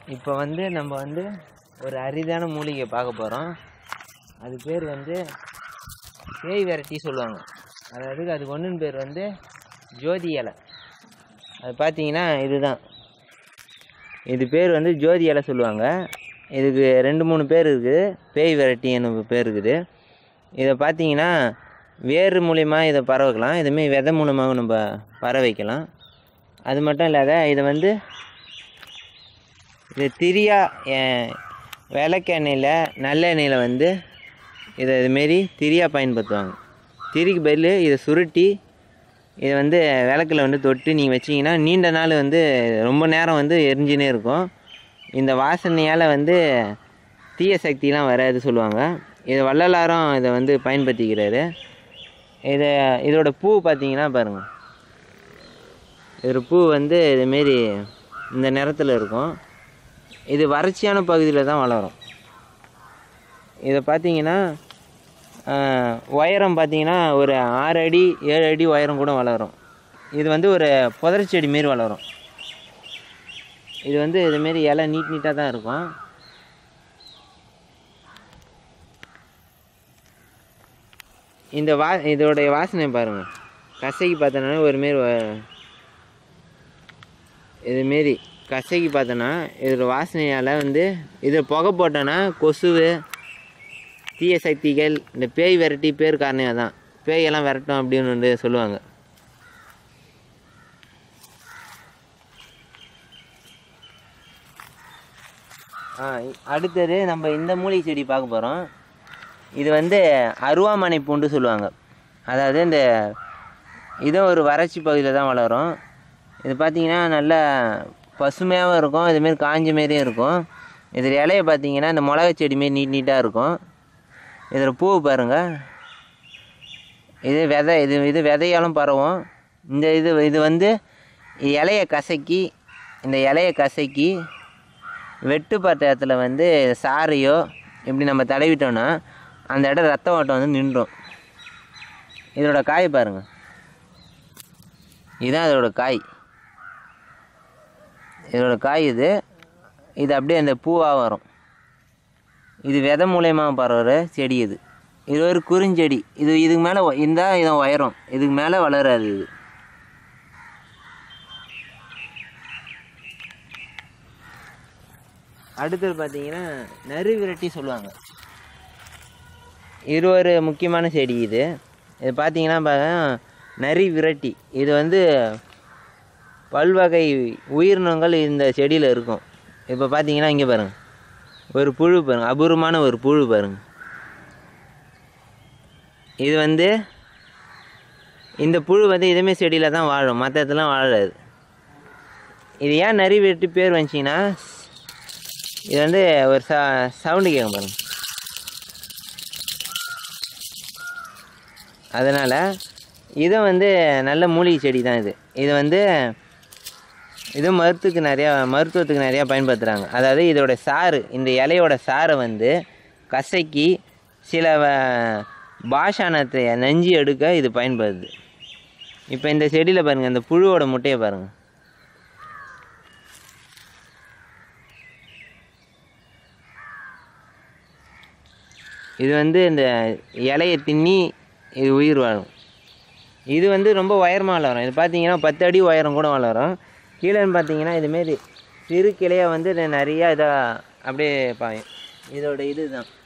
இப்போ வந்து நம்ம வந்து ஒரு அரிதான மூலிகை பார்க்க போகிறோம் அது பேர் வந்து பேய் விரட்டி சொல்லுவாங்க அதாவது அதுக்கு ஒன்றுன்னு பேர் வந்து ஜோதி இலை அது பார்த்தீங்கன்னா இதுதான் இது பேர் வந்து ஜோதி இலை சொல்லுவாங்க இதுக்கு ரெண்டு மூணு பேர் இருக்குது பேய் விரட்டின்னு பேர் இருக்குது இதை பார்த்தீங்கன்னா வேர் மூலிமா இதை பரவ வைக்கலாம் இதுமாரி விதை மூலமாகவும் நம்ம பரவ வைக்கலாம் அது மட்டும் இல்லாத இதை வந்து இது திரியா விளக்கெண்ணெயில் நல்லெண்ணெயில் வந்து இதை இதுமாரி திரியா பயன்படுத்துவாங்க திரிக்கு பதில் இதை சுருட்டி இதை வந்து விளக்கில் வந்து தொட்டு நீங்கள் வச்சிங்கன்னா நீண்ட நாள் வந்து ரொம்ப நேரம் வந்து எரிஞ்சுனே இருக்கும் இந்த வாசனையால் வந்து தீய சக்திலாம் வராது சொல்லுவாங்க இது வள்ளலாரும் இதை வந்து பயன்படுத்திக்கிறாரு இதை இதோட பூ பார்த்தீங்கன்னா பாருங்கள் இதோட பூ வந்து இதுமாரி இந்த நிறத்தில் இருக்கும் இது வறட்சியான பகுதியில் தான் வளரும் இதை பார்த்தீங்கன்னா ஆஹ், உயரம் பார்த்தீங்கன்னா ஒரு ஆறு அடி ஏழு அடி உயரம் கூட வளரும் இது வந்து ஒரு புதர் செடி மாரி வளரும் இது வந்து இதுமாரி இலை நீட் நீட்டாக தான் இருக்கும் இந்த வா இதோடைய வாசனை பாருங்கள் கசைக்கு பார்த்தோன்னா ஒரு மாரி வ- இதுமாரி கசைக்கு பார்த்தோன்னா இதோட வாசனையால் வந்து இது புகை போட்டோன்னா கொசுவு தீய சக்திகள் இந்த பேய் விரட்டி பேர் காரணம் தான் பேயெல்லாம் விரட்டும் அப்படின்னு வந்து சொல்லுவாங்க ஆ இ- அடுத்தது நம்ம இந்த மூலிகை செடி பார்க்க போகிறோம் இது வந்து அருவாமனை பூண்டு சொல்லுவாங்க அதாவது இந்த இதுவும் ஒரு வறட்சி பகுதியில் தான் வளரும் இது பார்த்தீங்கன்னா நல்லா பசுமையாகவும் இருக்கும் இதுமாரி காஞ்ச மாரியும் இருக்கும் இதில் இலைய பார்த்தீங்கன்னா இந்த மிளகா செடி மாரி நீட் நீட்டாக இருக்கும் இதில் பூ பாருங்கள் இது விதை இது இது விதையாலும் பரவும் இந்த இது இது வந்து இலைய கசக்கி இந்த இலைய கசக்கி வெட்டுப்பட்ட இடத்துல வந்து சாறையோ இப்படி நம்ம தடவிட்டோன்னா அந்த இடம் ரத்த ஓட்டம் வந்து நின்றும் இதோட காய் பாருங்கள் இதுதான் இதோட காய் இதோட காய் இது இது அப்படியே அந்த பூவாக வரும் இது விதை மூலயமா பரவுற செடி இது இது ஒரு குறுஞ்செடி இது இதுக்கு மேலே இருந்தால் இதை உயரும் இதுக்கு மேலே வளராது இது அடுத்தது பார்த்தீங்கன்னா நறு விரட்டி சொல்லுவாங்க இது ஒரு முக்கியமான செடி இது இது பார்த்தீங்கன்னா பாருங்க நரி விரட்டி இது வந்து பல்வகை உயிரினங்கள் இந்த செடியில் இருக்கும் இப்போ பார்த்தீங்கன்னா இங்கே பாருங்க ஒரு புழு பாருங்க அபூர்வமான ஒரு புழு பாருங்க இது வந்து இந்த புழு வந்து இதுமே செடியில் தான் வாழும் மற்ற இடத்துலாம் வாழாது இது ஏன் நரி விரட்டி பேர் வந்துச்சிங்கன்னா இது வந்து ஒரு ச சவுண்டு கேட்கும் பாருங்க அதனால் இது வந்து நல்ல மூலிகை செடி தான் இது இது வந்து இது மருத்துக்கு நிறையா மருத்துவத்துக்கு நிறையா பயன்படுத்துகிறாங்க அதாவது இதோட சாறு இந்த இலையோட சாறை வந்து கசக்கி சில வ- பாஷானத்தை நஞ்சு எடுக்க இது பயன்படுது இப்போ இந்த செடியில் பாருங்கள் இந்த புழுவோட முட்டையை பாருங்கள் இது வந்து இந்த இலையை தின்னி இது உயிர் வாழும் இது வந்து ரொம்ப உயரமாக வளரும் இது பார்த்தீங்கன்னா பத்து அடி உயரம் கூட வளரும் கீழேன்னு பார்த்தீங்கன்னா இதுமாரி சிறு கிளையாக வந்து இது நிறையா இதாக அப்படியே பாயும் இதோட இது தான்